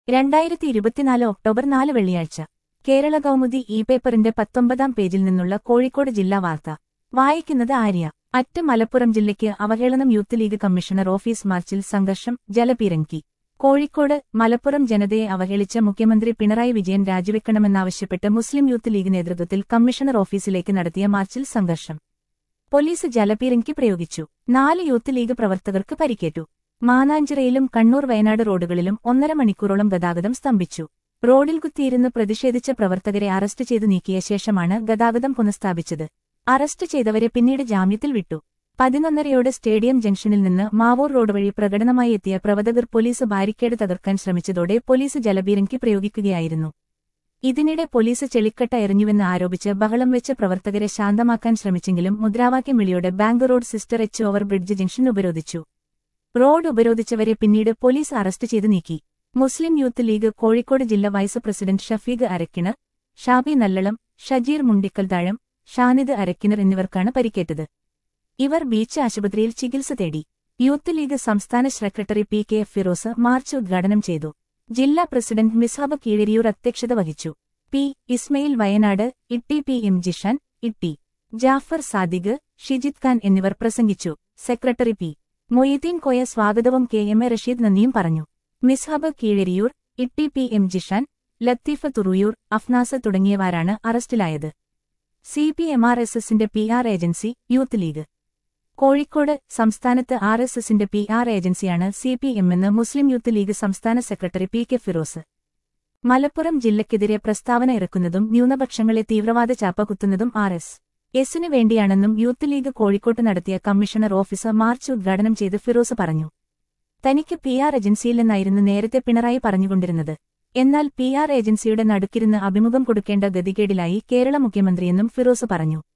രണ്ടായിരത്തി ഇരുപത്തിനാല് ഒക്ടോബർ നാല് വെള്ളിയാഴ്ച കേരള കൗമുദി ഇ പേപ്പറിന്റെ പത്തൊമ്പതാം പേജിൽ നിന്നുള്ള കോഴിക്കോട് ജില്ലാ വാർത്ത വായിക്കുന്നത് ആര്യ അറ്റ് മലപ്പുറം ജില്ലയ്ക്ക് അവഹേളനം യൂത്ത് ലീഗ് കമ്മീഷണർ ഓഫീസ് മാർച്ചിൽ സംഘർഷം ജലപീരങ്കി കോഴിക്കോട് മലപ്പുറം ജനതയെ അവഹേളിച്ച മുഖ്യമന്ത്രി പിണറായി വിജയൻ രാജിവെക്കണമെന്നാവശ്യപ്പെട്ട് മുസ്ലിം യൂത്ത് ലീഗ് നേതൃത്വത്തിൽ കമ്മീഷണർ ഓഫീസിലേക്ക് നടത്തിയ മാർച്ചിൽ സംഘർഷം പോലീസ് ജലപീരങ്കി പ്രയോഗിച്ചു നാല് യൂത്ത് ലീഗ് പ്രവർത്തകർക്ക് പരിക്കേറ്റു മാനാഞ്ചിറയിലും കണ്ണൂർ വയനാട് റോഡുകളിലും ഒന്നര മണിക്കൂറോളം ഗതാഗതം സ്തംഭിച്ചു റോഡിൽ കുത്തിയിരുന്ന് പ്രതിഷേധിച്ച പ്രവർത്തകരെ അറസ്റ്റ് ചെയ്തു നീക്കിയ ശേഷമാണ് ഗതാഗതം പുനഃസ്ഥാപിച്ചത് അറസ്റ്റ് ചെയ്തവരെ പിന്നീട് ജാമ്യത്തിൽ വിട്ടു പതിനൊന്നരയോടെ സ്റ്റേഡിയം ജംഗ്ഷനിൽ നിന്ന് മാവൂർ റോഡ് വഴി പ്രകടനമായി എത്തിയ പ്രവർത്തകർ പോലീസ് ബാരിക്കേഡ് തകർക്കാൻ ശ്രമിച്ചതോടെ പോലീസ് ജലപീരങ്കി പ്രയോഗിക്കുകയായിരുന്നു ഇതിനിടെ പോലീസ് ചെളിക്കട്ട എറിഞ്ഞുവെന്ന് ആരോപിച്ച് ബഹളം വെച്ച് പ്രവർത്തകരെ ശാന്തമാക്കാൻ ശ്രമിച്ചെങ്കിലും മുദ്രാവാക്യം വിളിയോടെ bank road sister H over bridge junction ഉപരോധിച്ചു റോഡ് ഉപരോധിച്ചവരെ പിന്നീട് പോലീസ് അറസ്റ്റ് ചെയ്ത് നീക്കി മുസ്ലിം യൂത്ത് ലീഗ് കോഴിക്കോട് ജില്ലാ വൈസ് പ്രസിഡന്റ് ഷഫീഖ് അരക്കിണർ ഷാബി നല്ലളം ഷജീർ മുണ്ടിക്കൽ താഴം ഷാനിദ് അരക്കിണർ എന്നിവർക്കാണ് പരിക്കേറ്റത് ഇവർ ബീച്ച് ആശുപത്രിയിൽ ചികിത്സ തേടി യൂത്ത് ലീഗ് സംസ്ഥാന secretary P K F Firos march ഉദ്ഘാടനം ചെയ്തു ജില്ലാ പ്രസിഡന്റ് മിസാബ് കീഴരിയൂർ അധ്യക്ഷത വഹിച്ചു P Ismail Wayanad Itti P M Jishan Itti Jafar Sadiq Shijith Khan എന്നിവർ പ്രസംഗിച്ചു സെക്രട്ടറി പി മൊയ്തീൻ കോയ സ്വാഗതവും കെ എം എ റഷീദ് നന്ദിയും പറഞ്ഞു മിസ്ഹബ് കീഴരിയൂർ ഇട്ടി പി എം ജിഷാൻ ലത്തീഫ തുറൂയൂർ അഫ്നാസ തുടങ്ങിയവരാണ് അറസ്റ്റിലായത് C P M R S എസിന്റെ P R agency youth league Kozhikode സംസ്ഥാനത്ത് ആർ എസ് എസിന്റെ പി ആർ ഏജൻസിയാണ് സി പി എം എന്ന് മുസ്ലിം യൂത്ത് ലീഗ് സംസ്ഥാന secretary P K Firos Malappuram ജില്ലയ്ക്കെതിരെ പ്രസ്താവന ഇറക്കുന്നതും ന്യൂനപക്ഷങ്ങളെ തീവ്രവാദ ചാപ്പ കുത്തുന്നതും ആർ എസ് എസിനു വേണ്ടിയാണെന്നും യൂത്ത് ലീഗ് കോഴിക്കോട്ട് നടത്തിയ കമ്മീഷണർ ഓഫീസർ മാർച്ച് ഉദ്ഘാടനം ചെയ്ത് ഫിറോസ് പറഞ്ഞു തനിക്ക് പി ആർ ഏജൻസിയില്ലെന്നായിരുന്നു നേരത്തെ പിണറായി പറഞ്ഞുകൊണ്ടിരുന്നത് എന്നാൽ പി ആർ ഏജൻസിയുടെ നടുക്കിരുന്ന് അഭിമുഖം കൊടുക്കേണ്ട ഗതികേടിലായി കേരള മുഖ്യമന്ത്രിയെന്നും ഫിറോസ് പറഞ്ഞു